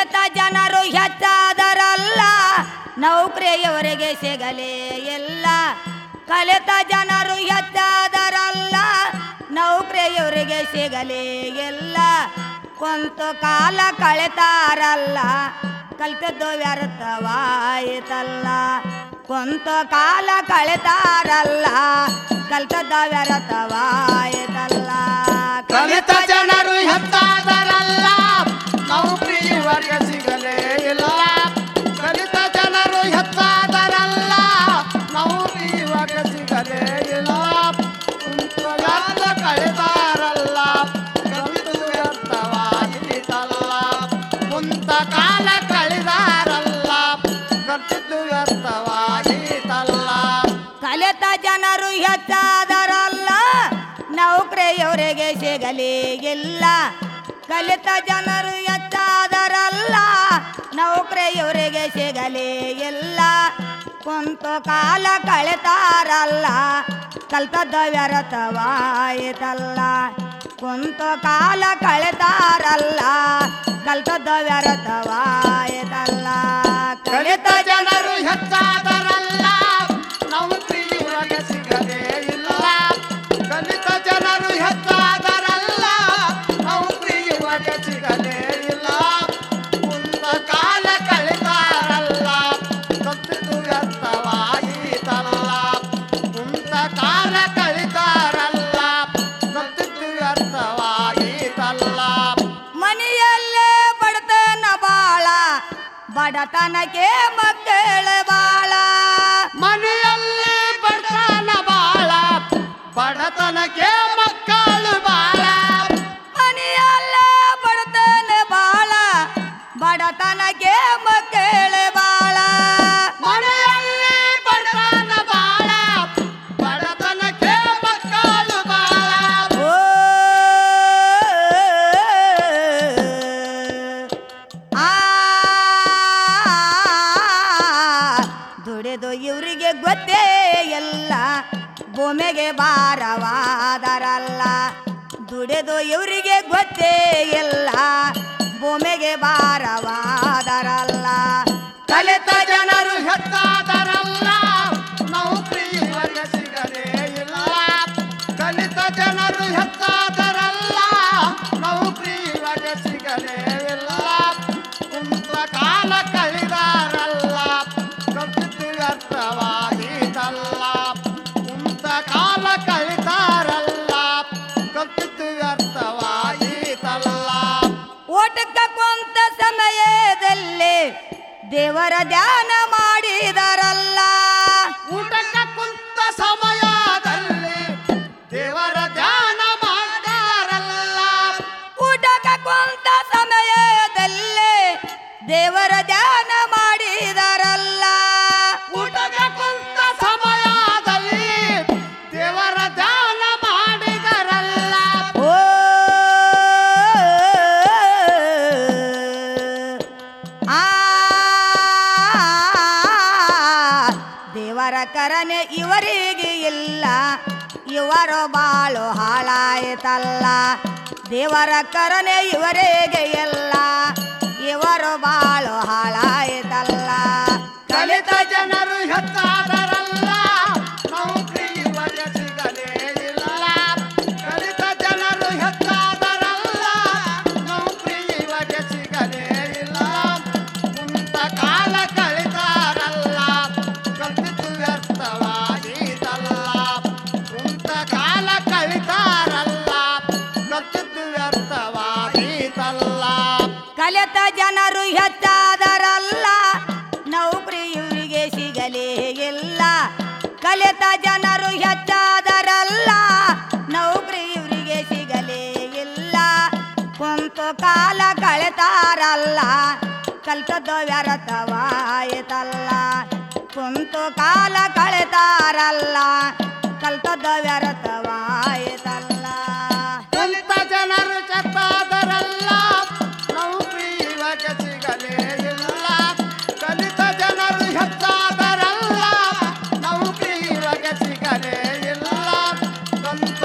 ಕಲಿತ ಜನರು ಹೆಚ್ಚಾದರಲ್ಲ ನೌಕರಿಯವರಿಗೆ ಸಿಗಲೇ ಇಲ್ಲ ಕಲಿತ ಜನರು ಹೆಚ್ಚಾದರಲ್ಲ ನೌಕರಿಯವರಿಗೆ ಸಿಗಲೇ ಇಲ್ಲ ಕೊಂತು ಕಾಲ ಕಳೆತಾರಲ್ಲ ಕಲ್ತದ್ದು ವ್ಯರ್ಥವಾಯಿತಲ್ಲ ಕೊಂತು ಕಾಲ ಕಳೆತಾರಲ್ಲ ಕಲ್ತದ್ದ ವ್ಯರ್ಥವಾಯಿತಲ್ಲ ಕಲಿತ ಜನರು ಹೆಚ್ಚಾದರಲ್ಲ ನೌಕರಿ ಇವರಿಗೆ ಸಿಗಲೇ ಇಲ್ಲ ಕಲಿತ ಜನರು ಹೆಚ್ಚಾದರಲ್ಲ ನೌಕರಿ ಇವರಿಗೆ ಸಿಗಲೇ ಇಲ್ಲ ಕುಂತಗಾಲ ಕಳೆದಾರಲ್ಲ ಕಲಿತು ವ್ಯರ್ಥವಾಯಿತಲ್ಲ ಕುಂತ ಕಾಲ ಕಳೆದಾರಲ್ಲ ಕಲಿತು ವ್ಯರ್ಥವಾಯಿತಲ್ಲ ಕಲಿತ ಜನರು ಹೆಚ್ಚಾದರಲ್ಲ ನೌಕರಿಯವರಿಗೆ ಸಿಗಲೇ ಇಲ್ಲ ಕಲಿತ ಜನರು ಹೆಚ್ಚಾದರಲ್ಲ ನೌಕರಿಯವರಿಗೆ ಸಿಗಲೇ ಇಲ್ಲ ಕುಂತು ಕಾಲ ಕಳೆತಾರಲ್ಲ ಕಲ್ತದ್ದ ವ್ಯರ್ಥವಾಯಿತಲ್ಲ ಕುಂತು ಕಾಲ ಕಳೆತಾರಲ್ಲ ಕಲ್ತದ್ದ ವ್ಯರ್ಥವಾಯಿತಲ್ಲ ಕಲಿತ ಜನರು ಹೆಚ್ಚಾದರಲ್ಲ ನೌಕರಿ ಇವರಿಗೆ ಸಿಗಲೇ ಇಲ್ಲ ಕಲಿತ ಜನರು ಹೆಚ್ಚಾದರಲ್ಲ ನೌಕರಿ ಇವರಿಗೆ ಸಿಗಲೇ ಇಲ್ಲ ಕುಂತ ಕಾಲ ಕಳೆದಾರಲ್ಲ ಕಲಿತು ವ್ಯರ್ಥವಾಯಿತಲ್ಲ ಕುಂತ ಕಾಲ ಕಳೆದಾರಲ್ಲ ಕಲಿತು ವ್ಯರ್ಥವಾಯಿತಲ್ಲ ಮನೆಯಲ್ಲೇ ಬಡತನ ಬಾಳ ಬಡತನಕ್ಕೆ ಮಕ್ಕಳ ಬಾಳ ಮನೆಯಲ್ಲಿ ಬಡತನ ಬಾಳ ಬಡತನಕ್ಕೆ ಮಕ್ಕಳು ಬಾಳ ಮನೆಯಲ್ಲೇ ಬಡತನ ಬಾಳ ಬಡತನಕ್ಕೆ ಮಕ್ಕಳ ಬಾಳ ಮನೆಯಲ್ಲಿ ಬಡತನ ಬಾಳ ಬಡತನಕ್ಕೆ ಮಕ್ಕಳು ಬಾಳ ಓ ಆ ದುಡಿದು ಇವರಿಗೆ ಗೊತ್ತೇ ಎಲ್ಲ ಭೂಮಿಗೆ ಭಾರವಾದರಲ್ಲ ದುಡಿದು ಇವರಿಗೆ ಗೊತ್ತೇ ಇಲ್ಲ ಭೂಮಿಗೆ ಭಾರವಾದರಲ್ಲ ಕಲಿತ ಜನರು ಹೆಚ್ಚಾದರಲ್ಲ ನೌಕರಿ ಇವರಿಗೆ ಸಿಗಲೇ ಇಲ್ಲ ಕಲಿತ ಜನರು ಹೆಚ್ಚಾದರಲ್ಲ ನೌಕರಿ ಇವರಿಗೆ ಸಿಗಲೇ ಇಲ್ಲ ಕುಂತ ಕಾಲ ಕಳೆದಾರಲ್ಲ ಕಲಿತು ವ್ಯರ್ಥವಾಯಿತಲ್ಲ ಕುಂತ ಕಾಲ ಕಳೆದಾರಲ್ಲ ಕಲಿತು ವ್ಯರ್ಥವಾಯಿತಲ್ಲ ಓಟಕ್ಕ ಕೊಂತ ಸಮಯದಲ್ಲಿ ದೇವರ ಧ್ಯಾನ ಮಾಡಿದರಲ್ಲ ಊಟಕ್ಕ ಕುಂತ ಸಮಯದಲ್ಲಿ ದೇವರ ಧ್ಯಾನ ಮಾಡಾರಲ್ಲ ಊಟಕ್ಕ ಕೊಂತ ಸಮಯದಲ್ಲಿ ದೇವರ ಧ್ಯಾನ ಮಾಡಿದರಲ್ಲ ಊಟಕ್ಕ ಕುಂತ ಸಮಯದಲ್ಲಿ ದೇವರ ಧ್ಯಾನ ಮಾಡಿದರಲ್ಲ ಓ ಆ ದೇವರ ಕರನೆ ಇವರಿಗೆ ಇಲ್ಲ ಇವರು ಬಾಳು ಹಾಳಾಯಿತಲ್ಲ ದೇವರ ಕರನೆ ಇವರಿಗೆ ಇಲ್ಲ ಇವರು ಬಾಳು ಹಾಳಾಯಿತಲ್ಲ ಕಲಿತ ಜನರು ಹೆಚ್ಚಾದರಲ್ಲ ನೌಕರಿ ಇವರಿಗೆ ಸಿಗಲೇ ಇಲ್ಲ ಕಲಿತ ಜನರು ಹೆಚ್ಚಾದರಲ್ಲ ನೌಕರಿ ಇವರಿಗೆ ಸಿಗಲೇ ಇಲ್ಲ ಕುಂತ ಕಾಲ ಕಳಿತಾರಲ್ಲ ಕಲಿತು ವ್ಯರ್ಥವಾಯಿತಲ್ಲ ಕುಂತ ಕಾಲ ಕಳಿತಾರಲ್ಲ ಕಲಿತು ವ್ಯರ್ಥವಾಯಿತಲ್ಲ ಕಲಿತ ಜನರು ಹೆಚ್ಚಾದರಲ್ಲ ನೌಕರಿ ಇವರಿಗೆ ಸಿಗಲೇ ಇಲ್ಲ ಕಲಿತ ಜನರು ಹೆಚ್ಚಾದರಲ್ಲ ನೌಕರಿ ಇವರಿಗೆ ಸಿಗಲೇ ಇಲ್ಲ ಕುಂತು ಕಾಲ ಕಳೆತಾರಲ್ಲ ಕಲ್ತದ್ದು ವ್ಯರ್ಥವಾಯಿತಲ್ಲ ಕುಂತು ಕಾಲ ಕಳೆತಾರಲ್ಲ ಕಲ್ತದ್ದು ವ್ಯರ್ಥವಾಯಿತಲ್ಲ ಕಲಿತ ಜನರು ಚತ್ತಾದರಲ್ಲ ನೌಕರಿ ಇವಾಗ ಸಿಗಲೇ ಇಲ್ಲ ಕಲಿತ ಜನರು ಹೆಚ್ಚಾದರಲ್ಲ ನೌಕರಿ ಇವಾಗ ಸಿಗಲೇ ಇಲ್ಲ ಕಲಿತ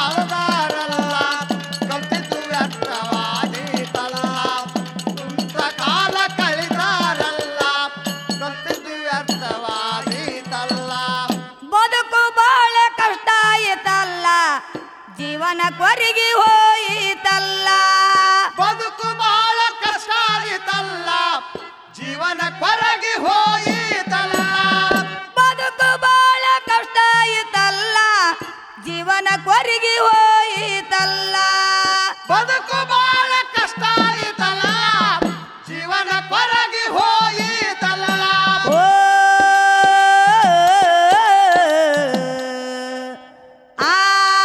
ವ್ಯರ್ಥವಾದರಲ್ಲ ಕಲಿತು ವ್ಯರ್ಥವಾದೀತಲ್ಲ ಕುಂತ ಜೀವನ ಕೊರಗಿ ಹೋಯಿತಲ್ಲ ಬದುಕು ಬಹಳ ಕಷ್ಟ ಆಗಿತಲ್ಲ ಜೀವನ ಕೊರಗಿ ಹೋಯಿತಲ್ಲ ಬದುಕು ಬಾಳ ಕಷ್ಟ ಆಯಿತಲ್ಲ ಜೀವನ ಕೊರಗಿ ಹೋಯಿತಲ್ಲ ಬದುಕು ಬಹಳ ಕಷ್ಟ ಆಗಿತಲ್ಲ ಜೀವನ ಕೊರಗಿ ಹೋಯಿತಲ್ಲ ಓ ಆ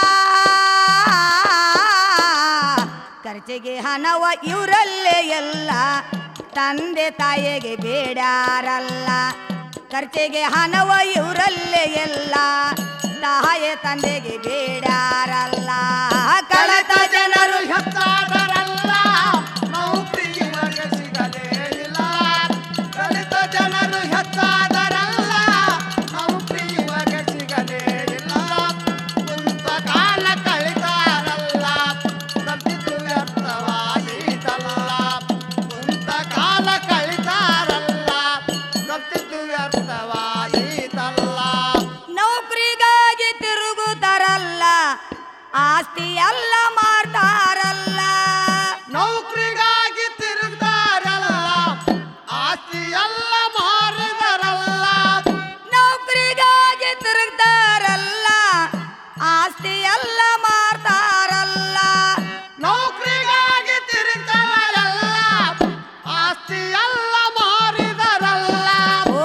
ಖರ್ಚಿಗೆ ಹಣವ ಇವರಲ್ಲೇ ಎಲ್ಲ ತಂದೆ ತಾಯಿಗೆ ಬೇಡ್ಯಾರಲ್ಲ ಖರ್ಚಿಗೆ ಹಣವ ಇವರಲ್ಲೇ ಎಲ್ಲ ತಾಯಿ ತಂದೆಗೆ ಬೇಡ್ಯಾರಲ್ಲ ಕಳತ ಜನರು ಹೆಚ್ಚಾದರಲ್ಲ ನೌಕರಿ ಇವಾಗ ಸಿಗಲೇ ಇಲ್ಲ ಕಲಿತ ಜನರು ಹೆಚ್ಚಾದರಲ್ಲ ನೌಕರಿ ಇವಾಗ ಸಿಗಲೇ ಇಲ್ಲ ಕುಂತ ಕಾಲ ಕಳಿತಾರಲ್ಲ ತಪ್ಪಿತು ವ್ಯರ್ಥವಾಯಿತಲ್ಲ ಕುಂತ ಕಾಲ ಕಳಿತಾರಲ್ಲ ತಪ್ಪಿತು ವ್ಯರ್ಥವಾಯಿತಲ್ಲ ನೌಕರಿಗಾಗಿ ತಿರುಗುತ್ತಾರಲ್ಲ ಆಸ್ತಿ ಎಲ್ಲ ಮಾಡ್ತಾರಲ್ಲ ನೌಕರಿಗಾಗಿ ತಿರುಗ್ತಾರಲ್ಲ ಆಸ್ತಿ ಎಲ್ಲ ಮಾರಿದರಲ್ಲ ನೌಕರಿಗಾಗಿ ತಿರುಗ್ತಾರಲ್ಲ ಆಸ್ತಿ ಎಲ್ಲ ಮಾರ್ತಾರಲ್ಲ ನೌಕರಿಗಾಗಿ ತಿರುಗ್ತಾರಲ್ಲ ಆಸ್ತಿ ಎಲ್ಲ ಮಾರಿದರಲ್ಲ ಓ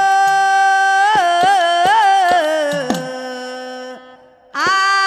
ಆ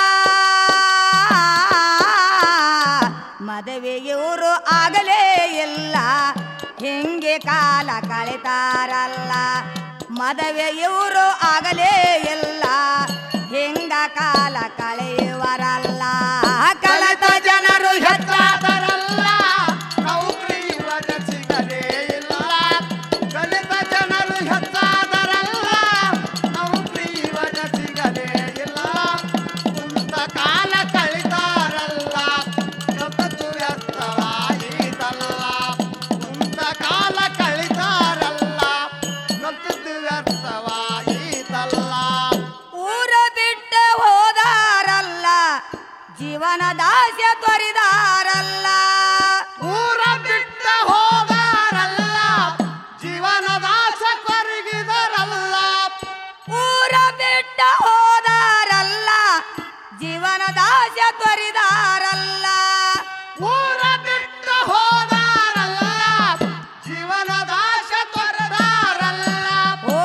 ಮದುವೆಯವರು ಆಗಲೇ ಇಲ್ಲ ಹಿಂಗೆ ಕಾಲ ಕಳಿತಾರಲ್ಲ ಮದುವೆಯವರು ಆಗಲೇ ಇಲ್ಲ ಹಿಂಗ ಕಾಲ ಕಳೆಯುವರಲ್ಲ ಕಳೆತ ಜನರು ಹೆಚ್ಚ ಹೆಚ್ಚಾದರಲ್ಲ ನೌಕರಿ ಇವಾಗ ಸಿಗಲೇ ಇಲ್ಲ ಕಲಿತ ಜನರು ಹೆಚ್ಚಾದರಲ್ಲ ನೌಕರಿ ಇವಾಗ ಸಿಗಲೇ ಇಲ್ಲ ಕುಂತ ಕಾಲ ಕಳಿತಾರಲ್ಲ ಕಪ್ಪತ್ತು ವ್ಯರ್ಥವಾಯಿತಲ್ಲ ಕುಂತ ಕಾಲ ಕಳಿತಾರಲ್ಲ ಕಪ್ಪತ್ತು ವ್ಯರ್ಥವಾಯಿತಲ್ಲ ಊರ ಬಿಟ್ಟ ಹೋದಾರಲ್ಲ ಜೀವನ ದಾಸ್ಯ ತೊರಿದಾರಲ್ಲ ಊರ ಬಿಟ್ಟ ಹೋದಾರಲ್ಲ ಜೀವನದ ಆಸೆ ಕೊರಗಿದರಲ್ಲ ಊರ ಬಿಟ್ಟ ಹೋದಾರಲ್ಲ ಜೀವನ ದಾಸ್ಯ ತೊರಿದಾರಲ್ಲ ಊರ ಬಿಟ್ಟ ಹೋದಾರಲ್ಲ ಜೀವನದ ಆಸೆ ತೊರೆದಾರಲ್ಲ ಓ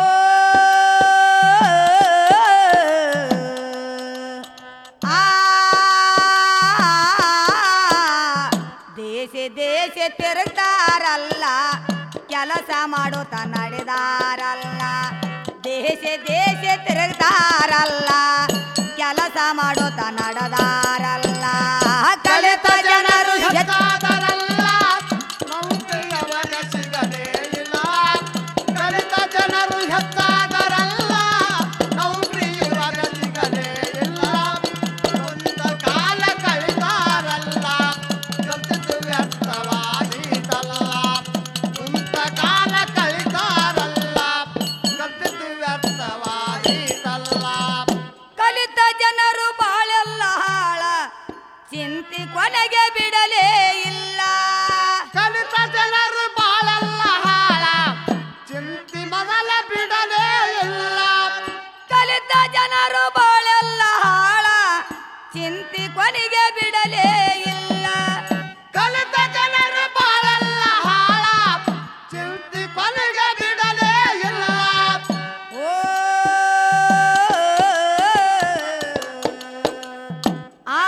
ಆ ದೇಶ ದೇಶ ತಿರುಗ್ತಾರಲ್ಲ ಕೆಲಸ ಮಾಡುತ್ತ ನಡೆದಾರಲ್ಲ ದೇಶ ದೇಶ ತಿರುಗ್ತಾರಲ್ಲ ಕೆಲಸ ಮಾಡುತ್ತ ನಡೆದಾರಲ್ಲ ಕಲಿತ ಜನರು ಹೆಚ್ಚ ಹೆಚ್ಚಾದರಲ್ಲ ನೌಕರಿ ಅವಾಗ ಸಿಗಲೇ ಇಲ್ಲ ಕಲಿತ ಜನರು ಹೆಚ್ಚಾದರಲ್ಲ ನೌಕರಿ ಇವಾಗ ಸಿಗಲೇ ಇಲ್ಲ ಒಂದು ಕಾಲ ಕಳಿತಾರಲ್ಲ ಕಲಿತು ವ್ಯರ್ಥವಾಯಿತಲ್ಲ ಕುಂತ ಕಾಲ ಕಳಿತಾರಲ್ಲ ಕಲಿತು ವ್ಯರ್ಥವಾಯಿತಲ್ಲ ಕಲಿತ ಜನರು ಬಾಳೆಲ್ಲ ಹಾಳ ಚಿಂತಿ ಕೊನೆಗೆ ಬಿಡಲೇ ಇಲ್ಲ ಕಲಿತ ಜನರು ಬಾಳಲ್ಲ ಹಾಳ ಚಿಂತಿ ಮೊದಲ ಬಿಡಲೇ ಇಲ್ಲ ಕಲಿತ ಜನರು ಬಾಳೆಲ್ಲ ಹಾಳ ಚಿಂತಿ ಕೊನೆಗೆ ಬಿಡಲೇ ಇಲ್ಲ ಕಲಿತ ಜನರು ಬಾಳಲ್ಲ ಹಾಳ ಚಿಂತಿ ಕೊನೆಗೆ ಬಿಡಲೇ ಇಲ್ಲ ಓ ಆ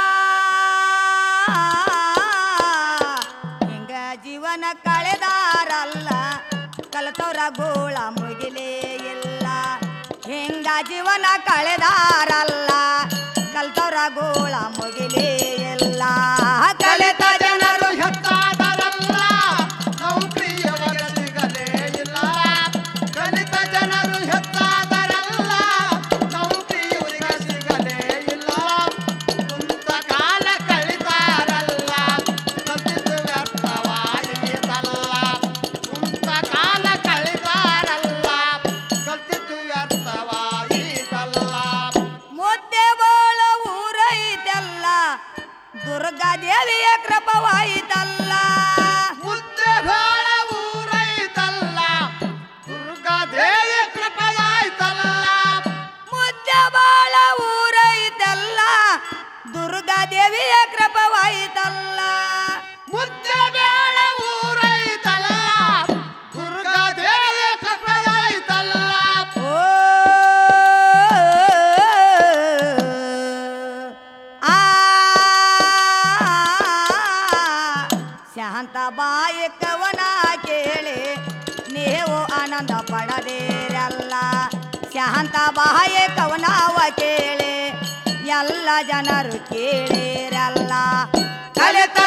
ಹಿಂಗ ಜೀವನ ಕಳೆದಾರಲ್ಲ ಕಲಿತವ್ರ ಗೋಳ ಮುಗಿಲೇ ಇಲ್ಲ ಹಿಂಗ ಜೀವನ ಕಳೆದಾರಲ್ಲ ಕಲ್ತವ್ರ ಗೋಳ ಮುಗಿಲೇ ಇಲ್ಲ ಕಲಿತ ಜನರು ಹೆಚ್ಚಾದರಲ್ಲ ನೌಕರಿಯವರ ಸಿಗಲೇ ಇಲ್ಲ ಕಲಿತ ಜನರು ಹೆಚ್ಚಾದರಲ್ಲ ನೌಕರಿಯವರಿಗೆ ಸಿಗಲೇ ಇಲ್ಲ ಕುಂತ ಕಾಲ ಕಳಿತಾರಲ್ಲ ಕಲಿತು ವ್ಯರ್ಥವಾಯಿತಲ್ಲ ಕುಂತ ಕಾಲ ಕಳಿತಾರಲ್ಲ ಕಲಿತು ವ್ಯರ್ಥವಾಯಿತಲ್ಲ ಮುದ್ದೆ ಬಾಳ ಊರೈತೆಲ್ಲ ದೇವಿಯ ಕೃಪವಾಯಿತಲ್ಲ ಮುದ್ದೆ ಬೇಡ ಊರೈತಲ್ಲ ದುರ್ಗಾ ದೇವಿ ಕೃಪೆಯಾಯ್ತಲ್ಲ ಓ ಆ ಶಾಂತ ಬಾಯಿ ಕವನ ಕೇಳಿ ನೀವು ಆನಂದ ಪಡದೇರಲ್ಲ ಶಾಂತ ಬಾಯಿ ಕವನವ ಕೇಳಿ ಎಲ್ಲ ಜನರು ಕೇಳಿರಲ್ಲ ಕಲಿತ